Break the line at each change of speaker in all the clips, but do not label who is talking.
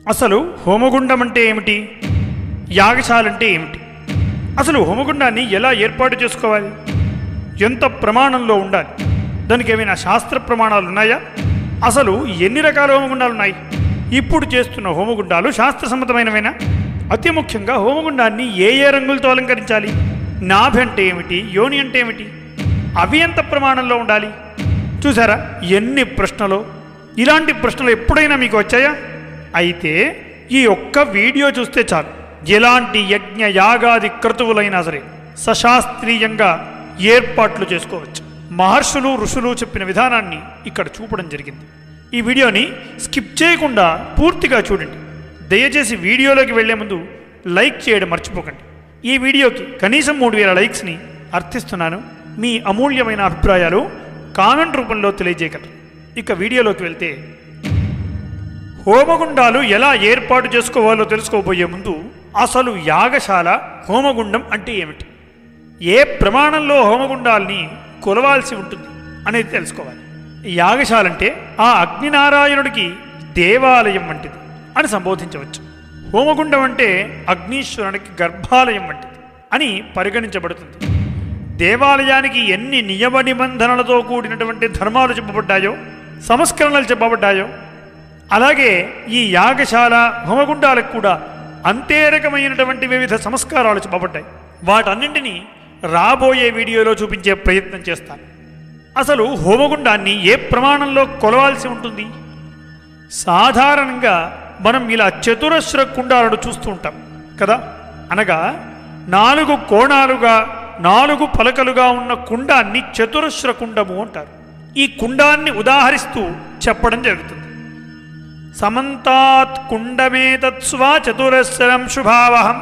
అసలు హోమగుండం అంటే ఏమిటి యాగశాల అంటే ఏమిటి అసలు హోమగుండాన్ని ఎలా ఏర్పాటు చేసుకోవాలి ఎంత ప్రమాణంలో ఉండాలి దానికి ఏమైనా శాస్త్ర ప్రమాణాలు ఉన్నాయా అసలు ఎన్ని రకాల హోమగుండాలు ఉన్నాయి ఇప్పుడు చేస్తున్న హోమగుండాలు శాస్త్ర సమ్మతమైనవేనా అతి ముఖ్యంగా హోమగుండాన్ని ఏ ఏ రంగులతో అలంకరించాలి నాభి అంటే ఏమిటి యోని అంటే ఏమిటి అవి ఎంత ప్రమాణంలో ఉండాలి చూసారా ఎన్ని ప్రశ్నలు ఇలాంటి ప్రశ్నలు ఎప్పుడైనా మీకు వచ్చాయా అయితే ఈ ఒక్క వీడియో చూస్తే చాలు ఎలాంటి యజ్ఞ యాగాది క్రతువులైనా సరే సశాస్త్రీయంగా ఏర్పాట్లు చేసుకోవచ్చు మహర్షులు ఋషులు చెప్పిన విధానాన్ని ఇక్కడ చూపడం జరిగింది ఈ వీడియోని స్కిప్ చేయకుండా పూర్తిగా చూడండి దయచేసి వీడియోలోకి వెళ్లే ముందు లైక్ చేయడం మర్చిపోకండి ఈ వీడియోకి కనీసం మూడు వేల లైక్స్ని అర్థిస్తున్నాను మీ అమూల్యమైన అభిప్రాయాలు కామెంట్ రూపంలో తెలియజేయగలరు ఇక వీడియోలోకి వెళ్తే హోమగుండాలు ఎలా ఏర్పాటు చేసుకోవాలో తెలుసుకోబోయే ముందు అసలు యాగశాల హోమగుండం అంటే ఏమిటి ఏ ప్రమాణంలో హోమగుండాల్ని కొలవాల్సి ఉంటుంది అనేది తెలుసుకోవాలి యాగశాల అంటే ఆ అగ్నినారాయణుడికి దేవాలయం వంటిది అని సంబోధించవచ్చు హోమగుండం అంటే అగ్నీశ్వరునికి గర్భాలయం వంటిది అని పరిగణించబడుతుంది దేవాలయానికి ఎన్ని నియమ నిబంధనలతో కూడినటువంటి ధర్మాలు చెప్పబడ్డాయో సంస్కరణలు చెప్పబడ్డాయో అలాగే ఈ యాగశాల హోమగుండాలకు కూడా అంతే రకమైనటువంటి వివిధ సంస్కారాలు చెప్పబడ్డాయి వాటన్నింటినీ రాబోయే వీడియోలో చూపించే ప్రయత్నం చేస్తాను అసలు హోమగుండాన్ని ఏ ప్రమాణంలో కొలవాల్సి ఉంటుంది సాధారణంగా మనం ఇలా చతురస్ర కుండాలను చూస్తూ ఉంటాం కదా అనగా నాలుగు కోణాలుగా నాలుగు పలకలుగా ఉన్న కుండాన్ని చతురస్ర కుండము అంటారు ఈ కుండాన్ని ఉదాహరిస్తూ చెప్పడం జరుగుతుంది సమంతాత్ కుండమేతత్స్వా చతురస్రం శుభావహం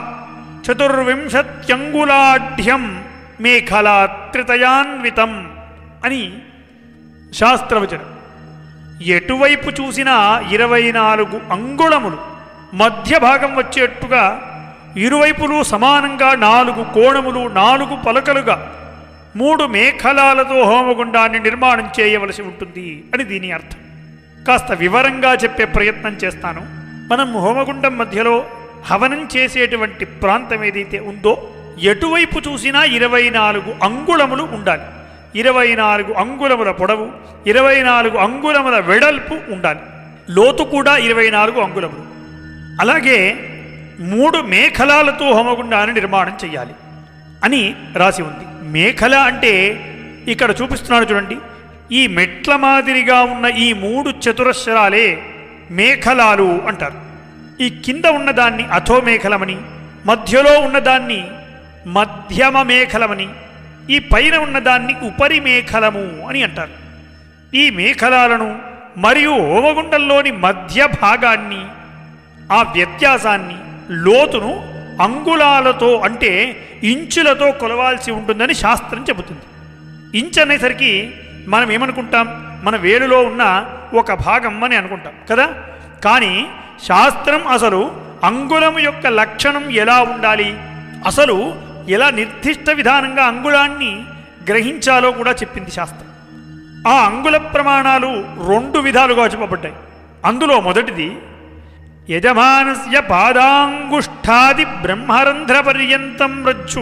చతుర్వింశత్యంగులాఢ్యం మేఖలా త్రితయాన్వితం అని శాస్త్రవచనం ఎటువైపు చూసినా ఇరవై నాలుగు అంగుళములు మధ్య భాగం వచ్చేట్టుగా ఇరువైపులు సమానంగా నాలుగు కోణములు నాలుగు పలకలుగా మూడు మేఖలాలతో హోమగుండాన్ని నిర్మాణం చేయవలసి ఉంటుంది అని దీని అర్థం కాస్త వివరంగా చెప్పే ప్రయత్నం చేస్తాను మనం హోమగుండం మధ్యలో హవనం చేసేటువంటి ప్రాంతం ఏదైతే ఉందో ఎటువైపు చూసినా ఇరవై నాలుగు అంగుళములు ఉండాలి ఇరవై నాలుగు అంగుళముల పొడవు ఇరవై నాలుగు అంగుళముల వెడల్పు ఉండాలి లోతు కూడా ఇరవై నాలుగు అంగుళములు అలాగే మూడు మేఖలాలతో హోమగుండాన్ని నిర్మాణం చేయాలి అని రాసి ఉంది మేఖల అంటే ఇక్కడ చూపిస్తున్నాడు చూడండి ఈ మెట్ల మాదిరిగా ఉన్న ఈ మూడు చతురస్రాలే మేఖలాలు అంటారు ఈ కింద ఉన్నదాన్ని అథోమేఖలమని మధ్యలో ఉన్నదాన్ని మధ్యమ మేఖలమని ఈ పైన ఉన్నదాన్ని ఉపరి మేఖలము అని అంటారు ఈ మేఖలాలను మరియు హోమగుండంలోని మధ్య భాగాన్ని ఆ వ్యత్యాసాన్ని లోతును అంగుళాలతో అంటే ఇంచులతో కొలవాల్సి ఉంటుందని శాస్త్రం చెబుతుంది ఇంచ్ అనేసరికి మనం ఏమనుకుంటాం మన వేలులో ఉన్న ఒక భాగం అని అనుకుంటాం కదా కానీ శాస్త్రం అసలు అంగుళం యొక్క లక్షణం ఎలా ఉండాలి అసలు ఎలా నిర్దిష్ట విధానంగా అంగుళాన్ని గ్రహించాలో కూడా చెప్పింది శాస్త్రం ఆ అంగుళ ప్రమాణాలు రెండు విధాలుగా చెప్పబడ్డాయి అందులో మొదటిది యజమానస్య పాదాంగుష్ఠాది బ్రహ్మరంధ్ర పర్యంతం రజ్జు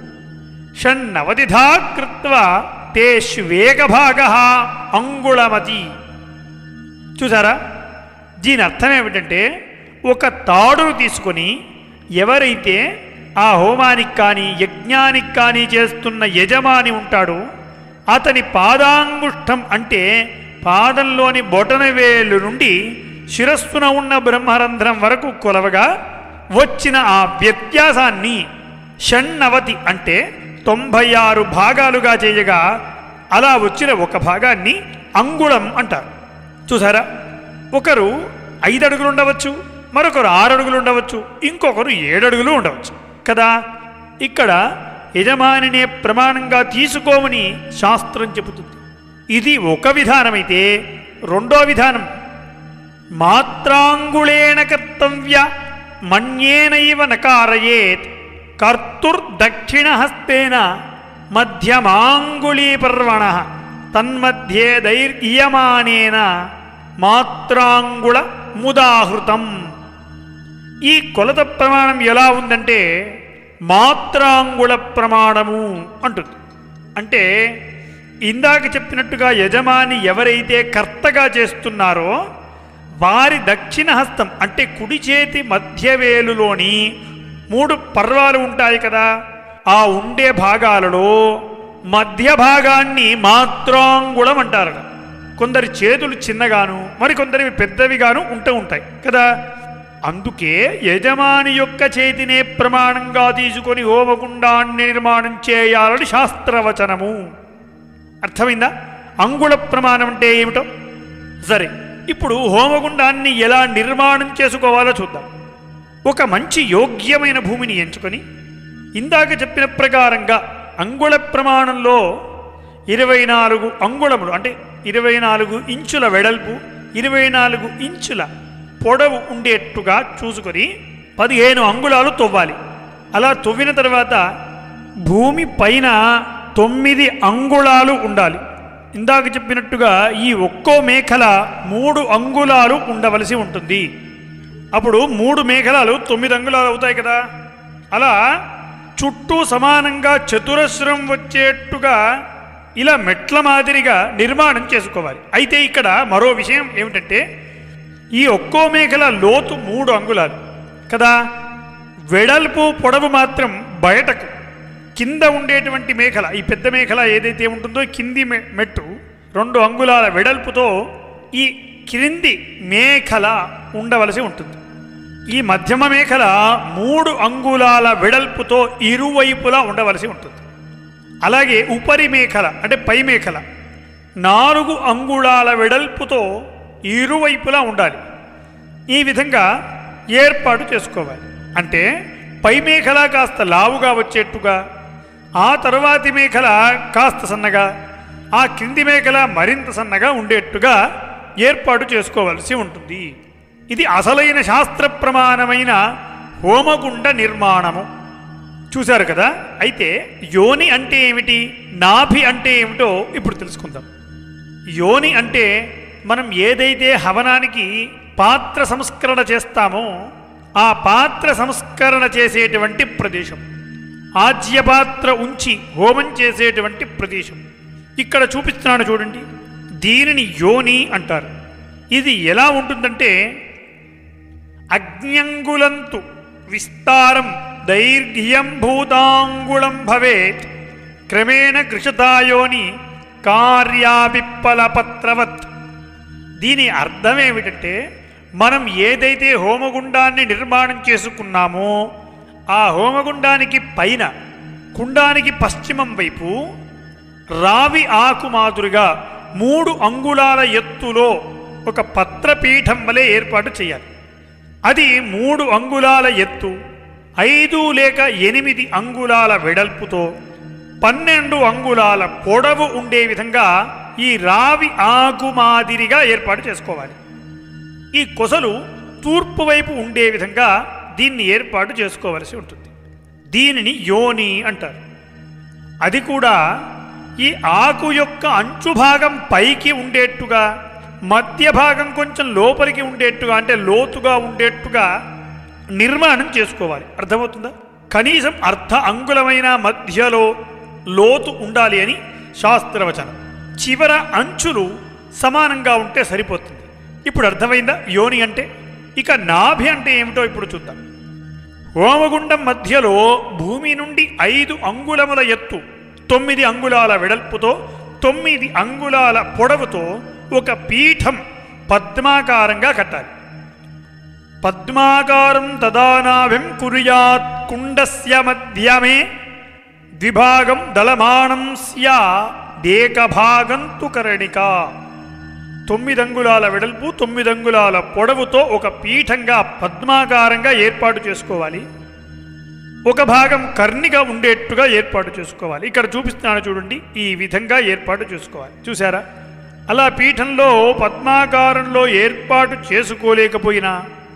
షణ్ణవతిధా కృత్వా తే శ్వేకభాగ అంగుళమతి చూసారా దీని అర్థం ఏమిటంటే ఒక తాడును తీసుకొని ఎవరైతే ఆ హోమానికి కానీ యజ్ఞానికి కానీ చేస్తున్న యజమాని ఉంటాడో అతని పాదాంగుష్టం అంటే పాదంలోని బొటనవేలు నుండి శిరస్సున ఉన్న బ్రహ్మరంధ్రం వరకు కొలవగా వచ్చిన ఆ వ్యత్యాసాన్ని షణ్ణవతి అంటే తొంభై ఆరు భాగాలుగా చేయగా అలా వచ్చిన ఒక భాగాన్ని అంగుళం అంటారు చూసారా ఒకరు ఐదు అడుగులు ఉండవచ్చు మరొకరు ఆరు అడుగులు ఉండవచ్చు ఇంకొకరు ఏడు అడుగులు ఉండవచ్చు కదా ఇక్కడ యజమానినే ప్రమాణంగా తీసుకోమని శాస్త్రం చెబుతుంది ఇది ఒక విధానమైతే రెండో విధానం మాత్రాంగుళేణ కర్తవ్య మన్యేనైవ నకారయేత్ కర్తుర్దక్షిణహస్తేన మధ్యమాంగుళీపర్వణ తన్మధ్యే దైర్యమానేన మాత్రాంగుళ ముదాహృతం ఈ కొలత ప్రమాణం ఎలా ఉందంటే మాత్రాంగుళ ప్రమాణము అంటుంది అంటే ఇందాక చెప్పినట్టుగా యజమాని ఎవరైతే కర్తగా చేస్తున్నారో వారి దక్షిణ హస్తం అంటే కుడి చేతి మధ్యవేలులోని మూడు పర్వాలు ఉంటాయి కదా ఆ ఉండే భాగాలలో మధ్య భాగాన్ని మాత్రాంగుళం అంటారట కొందరి చేతులు చిన్నగాను మరికొందరివి పెద్దవిగాను ఉంటూ ఉంటాయి కదా అందుకే యజమాని యొక్క చేతినే ప్రమాణంగా తీసుకొని హోమగుండాన్ని నిర్మాణం చేయాలని శాస్త్రవచనము అర్థమైందా అంగుళ ప్రమాణం అంటే ఏమిటో సరే ఇప్పుడు హోమగుండాన్ని ఎలా నిర్మాణం చేసుకోవాలో చూద్దాం ఒక మంచి యోగ్యమైన భూమిని ఎంచుకొని ఇందాక చెప్పిన ప్రకారంగా అంగుళ ప్రమాణంలో ఇరవై నాలుగు అంగుళములు అంటే ఇరవై నాలుగు ఇంచుల వెడల్పు ఇరవై నాలుగు ఇంచుల పొడవు ఉండేట్టుగా చూసుకొని పదిహేను అంగుళాలు తవ్వాలి అలా తవ్విన తర్వాత భూమి పైన తొమ్మిది అంగుళాలు ఉండాలి ఇందాక చెప్పినట్టుగా ఈ ఒక్కో మేఖల మూడు అంగుళాలు ఉండవలసి ఉంటుంది అప్పుడు మూడు మేఘలాలు తొమ్మిది అంగుళాలు అవుతాయి కదా అలా చుట్టూ సమానంగా చతురస్రం వచ్చేట్టుగా ఇలా మెట్ల మాదిరిగా నిర్మాణం చేసుకోవాలి అయితే ఇక్కడ మరో విషయం ఏమిటంటే ఈ ఒక్కో మేఘల లోతు మూడు అంగుళాలు కదా వెడల్పు పొడవు మాత్రం బయటకు కింద ఉండేటువంటి మేఖల ఈ పెద్ద మేఖల ఏదైతే ఉంటుందో కింది మె- మెట్టు రెండు అంగుళాల వెడల్పుతో ఈ క్రింది మేఖల ఉండవలసి ఉంటుంది ఈ మధ్యమ మేఖల మూడు అంగుళాల వెడల్పుతో ఇరువైపులా ఉండవలసి ఉంటుంది అలాగే ఉపరి మేఖల అంటే పై మేఖల నాలుగు అంగుళాల వెడల్పుతో ఇరువైపులా ఉండాలి ఈ విధంగా ఏర్పాటు చేసుకోవాలి అంటే పై మేఖల కాస్త లావుగా వచ్చేట్టుగా ఆ తరువాతి మేఖల కాస్త సన్నగా ఆ కింది మేఖల మరింత సన్నగా ఉండేట్టుగా ఏర్పాటు చేసుకోవలసి ఉంటుంది ఇది అసలైన శాస్త్ర ప్రమాణమైన హోమగుండ నిర్మాణము చూశారు కదా అయితే యోని అంటే ఏమిటి నాభి అంటే ఏమిటో ఇప్పుడు తెలుసుకుందాం యోని అంటే మనం ఏదైతే హవనానికి పాత్ర సంస్కరణ చేస్తామో ఆ పాత్ర సంస్కరణ చేసేటువంటి ప్రదేశం ఆజ్యపాత్ర ఉంచి హోమం చేసేటువంటి ప్రదేశం ఇక్కడ చూపిస్తున్నాను చూడండి దీనిని యోని అంటారు ఇది ఎలా ఉంటుందంటే అజ్ఞంగులంతు విస్తారం దైర్ఘ్యం భూతాంగుళం భవేత్ క్రమేణ కృషతాయోని కార్యాపిప్పలపత్రవత్ దీని అర్థం ఏమిటంటే మనం ఏదైతే హోమగుండాన్ని నిర్మాణం చేసుకున్నామో ఆ హోమగుండానికి పైన కుండానికి పశ్చిమం వైపు రావి ఆకు మాదిరిగా మూడు అంగుళాల ఎత్తులో ఒక పత్రపీఠం వలె ఏర్పాటు చేయాలి అది మూడు అంగుళాల ఎత్తు ఐదు లేక ఎనిమిది అంగుళాల వెడల్పుతో పన్నెండు అంగుళాల పొడవు ఉండే విధంగా ఈ రావి ఆకు మాదిరిగా ఏర్పాటు చేసుకోవాలి ఈ కొసలు తూర్పు వైపు ఉండే విధంగా దీన్ని ఏర్పాటు చేసుకోవలసి ఉంటుంది దీనిని యోని అంటారు అది కూడా ఈ ఆకు యొక్క అంచు భాగం పైకి ఉండేట్టుగా మధ్య భాగం కొంచెం లోపలికి ఉండేట్టుగా అంటే లోతుగా ఉండేట్టుగా నిర్మాణం చేసుకోవాలి అర్థమవుతుందా కనీసం అర్ధ అంగుళమైన మధ్యలో లోతు ఉండాలి అని శాస్త్రవచనం చివర అంచులు సమానంగా ఉంటే సరిపోతుంది ఇప్పుడు అర్థమైందా యోని అంటే ఇక నాభి అంటే ఏమిటో ఇప్పుడు చూద్దాం హోమగుండం మధ్యలో భూమి నుండి ఐదు అంగుళముల ఎత్తు తొమ్మిది అంగుళాల వెడల్పుతో తొమ్మిది అంగుళాల పొడవుతో ఒక పీఠం పద్మాకారంగా కట్టాలి పద్మాకారం తదానాభిం కుర్యాత్ కుండస్య మధ్యమే ద్విభాగం దళమాణం స్యాదేకభాగం తు కరణిక తొమ్మిది అంగుళాల వెడల్పు తొమ్మిది అంగుళాల పొడవుతో ఒక పీఠంగా పద్మాకారంగా ఏర్పాటు చేసుకోవాలి ఒక భాగం కర్ణిగా ఉండేట్టుగా ఏర్పాటు చేసుకోవాలి ఇక్కడ చూపిస్తున్నాను చూడండి ఈ విధంగా ఏర్పాటు చేసుకోవాలి చూసారా అలా పీఠంలో పద్మాకారంలో ఏర్పాటు చేసుకోలేకపోయినా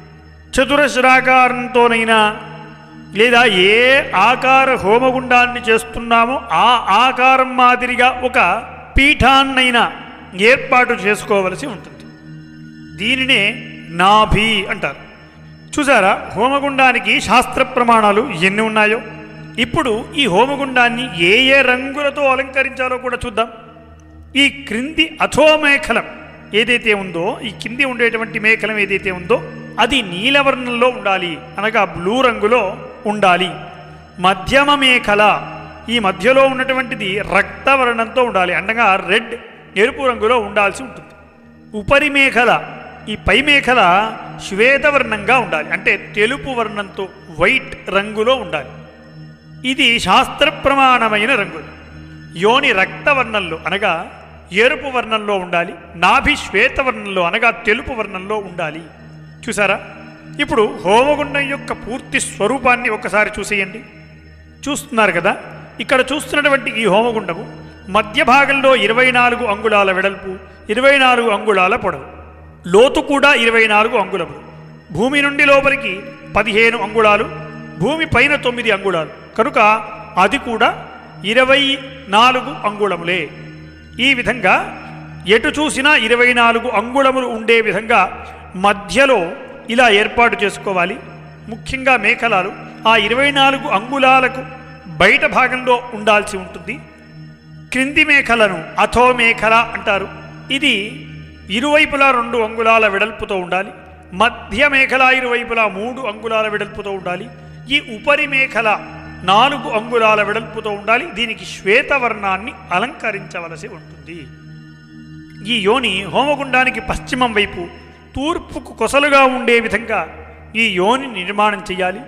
చతురస్రాకారంతోనైనా లేదా ఏ ఆకార హోమగుండాన్ని చేస్తున్నామో ఆ ఆకారం మాదిరిగా ఒక పీఠాన్నైనా ఏర్పాటు చేసుకోవలసి ఉంటుంది దీనినే నాభి అంటారు చూసారా హోమగుండానికి శాస్త్ర ప్రమాణాలు ఎన్ని ఉన్నాయో ఇప్పుడు ఈ హోమగుండాన్ని ఏ ఏ రంగులతో అలంకరించాలో కూడా చూద్దాం ఈ క్రింది అథో మేఖలం ఏదైతే ఉందో ఈ కింది ఉండేటువంటి మేఖలం ఏదైతే ఉందో అది నీలవర్ణంలో ఉండాలి అనగా బ్లూ రంగులో ఉండాలి మధ్యమ మేఖల ఈ మధ్యలో ఉన్నటువంటిది రక్తవర్ణంతో ఉండాలి అనగా రెడ్ ఎరుపు రంగులో ఉండాల్సి ఉంటుంది ఉపరి మేఖల ఈ పై మేఖల శ్వేతవర్ణంగా ఉండాలి అంటే తెలుపు వర్ణంతో వైట్ రంగులో ఉండాలి ఇది శాస్త్ర ప్రమాణమైన రంగు యోని రక్తవర్ణంలో అనగా ఎరుపు వర్ణంలో ఉండాలి నాభి శ్వేతవర్ణంలో అనగా తెలుపు వర్ణంలో ఉండాలి చూసారా ఇప్పుడు హోమగుండం యొక్క పూర్తి స్వరూపాన్ని ఒకసారి చూసేయండి చూస్తున్నారు కదా ఇక్కడ చూస్తున్నటువంటి ఈ హోమగుండము మధ్య భాగంలో ఇరవై నాలుగు అంగుళాల వెడల్పు ఇరవై నాలుగు అంగుళాల పొడవు లోతు కూడా ఇరవై నాలుగు అంగుళములు భూమి నుండి లోపలికి పదిహేను అంగుళాలు భూమి పైన తొమ్మిది అంగుళాలు కనుక అది కూడా ఇరవై నాలుగు అంగుళములే ఈ విధంగా ఎటు చూసినా ఇరవై నాలుగు అంగుళములు ఉండే విధంగా మధ్యలో ఇలా ఏర్పాటు చేసుకోవాలి ముఖ్యంగా మేకలాలు ఆ ఇరవై నాలుగు అంగుళాలకు బయట భాగంలో ఉండాల్సి ఉంటుంది క్రింది మేఖలను అథో మేఖల అంటారు ఇది ఇరువైపులా రెండు అంగుళాల వెడల్పుతో ఉండాలి మధ్య మేఖల ఇరువైపులా మూడు అంగుళాల వెడల్పుతో ఉండాలి ఈ ఉపరి మేఖల నాలుగు అంగుళాల వెడల్పుతో ఉండాలి దీనికి శ్వేతవర్ణాన్ని అలంకరించవలసి ఉంటుంది ఈ యోని హోమగుండానికి పశ్చిమం వైపు తూర్పుకు కొసలుగా ఉండే విధంగా ఈ యోని నిర్మాణం చేయాలి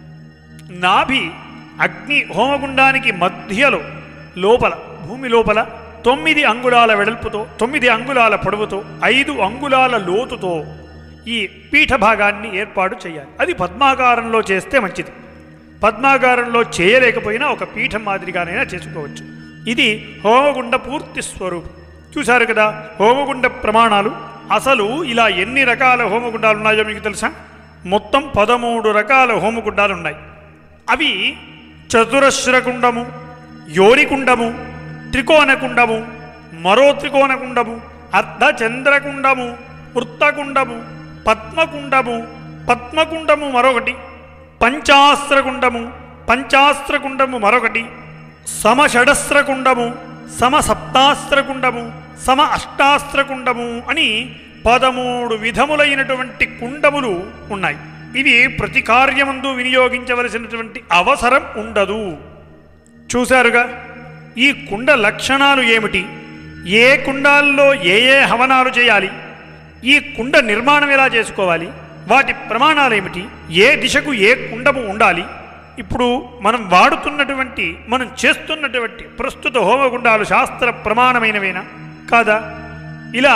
నాభి అగ్ని హోమగుండానికి మధ్యలో లోపల భూమి లోపల తొమ్మిది అంగుళాల వెడల్పుతో తొమ్మిది అంగుళాల పొడవుతో ఐదు అంగుళాల లోతుతో ఈ పీఠ భాగాన్ని ఏర్పాటు చేయాలి అది పద్మాకారంలో చేస్తే మంచిది పద్మాకారంలో చేయలేకపోయినా ఒక పీఠం మాదిరిగానైనా చేసుకోవచ్చు ఇది హోమగుండ పూర్తి స్వరూపం చూశారు కదా హోమగుండ ప్రమాణాలు అసలు ఇలా ఎన్ని రకాల హోమగుండాలు ఉన్నాయో మీకు తెలుసా మొత్తం పదమూడు రకాల హోమగుండాలు ఉన్నాయి అవి చతురశ్రకుండము యోనికుండము త్రికోణకుండము మరో త్రికోణకుండము అర్ధచంద్రకుండము వృత్తకుండము పద్మకుండము పద్మకుండము మరొకటి పంచాస్త్రకుండము పంచాస్త్రకుండము మరొకటి సమషడస్త్రకుండము సమసప్తాస్త్రకుండము సమ అష్టాస్త్రకుండము అని పదమూడు విధములైనటువంటి కుండములు ఉన్నాయి ఇవి ప్రతి కార్యమందు వినియోగించవలసినటువంటి అవసరం ఉండదు చూశారుగా ఈ కుండ లక్షణాలు ఏమిటి ఏ కుండాల్లో ఏ ఏ హవనాలు చేయాలి ఈ కుండ నిర్మాణం ఎలా చేసుకోవాలి వాటి ప్రమాణాలు ఏమిటి ఏ దిశకు ఏ కుండము ఉండాలి ఇప్పుడు మనం వాడుతున్నటువంటి మనం చేస్తున్నటువంటి ప్రస్తుత హోమగుండాలు శాస్త్ర ప్రమాణమైనవేనా కాదా ఇలా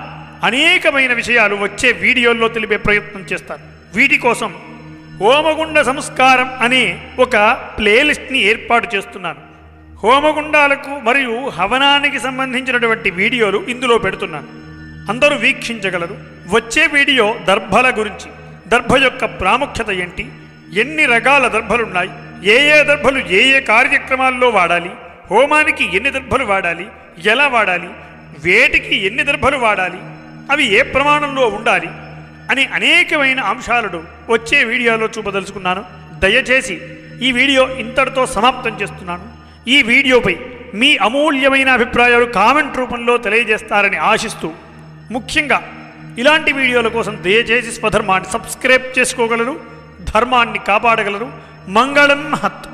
అనేకమైన విషయాలు వచ్చే వీడియోల్లో తెలిపే ప్రయత్నం చేస్తాను వీటి కోసం హోమగుండ సంస్కారం అనే ఒక ప్లేలిస్ట్ని ఏర్పాటు చేస్తున్నాను హోమగుండాలకు మరియు హవనానికి సంబంధించినటువంటి వీడియోలు ఇందులో పెడుతున్నాను అందరూ వీక్షించగలరు వచ్చే వీడియో దర్భల గురించి దర్భ యొక్క ప్రాముఖ్యత ఏంటి ఎన్ని రకాల దర్భలున్నాయి ఏ ఏ దర్భలు ఏ ఏ కార్యక్రమాల్లో వాడాలి హోమానికి ఎన్ని దర్భలు వాడాలి ఎలా వాడాలి వేటికి ఎన్ని దర్భలు వాడాలి అవి ఏ ప్రమాణంలో ఉండాలి అని అనేకమైన అంశాలను వచ్చే వీడియోలో చూపదలుచుకున్నాను దయచేసి ఈ వీడియో ఇంతటితో సమాప్తం చేస్తున్నాను ఈ వీడియోపై మీ అమూల్యమైన అభిప్రాయాలు కామెంట్ రూపంలో తెలియజేస్తారని ఆశిస్తూ ముఖ్యంగా ఇలాంటి వీడియోల కోసం దయచేసి స్వధర్మాన్ని సబ్స్క్రైబ్ చేసుకోగలరు ధర్మాన్ని కాపాడగలరు మంగళం హత్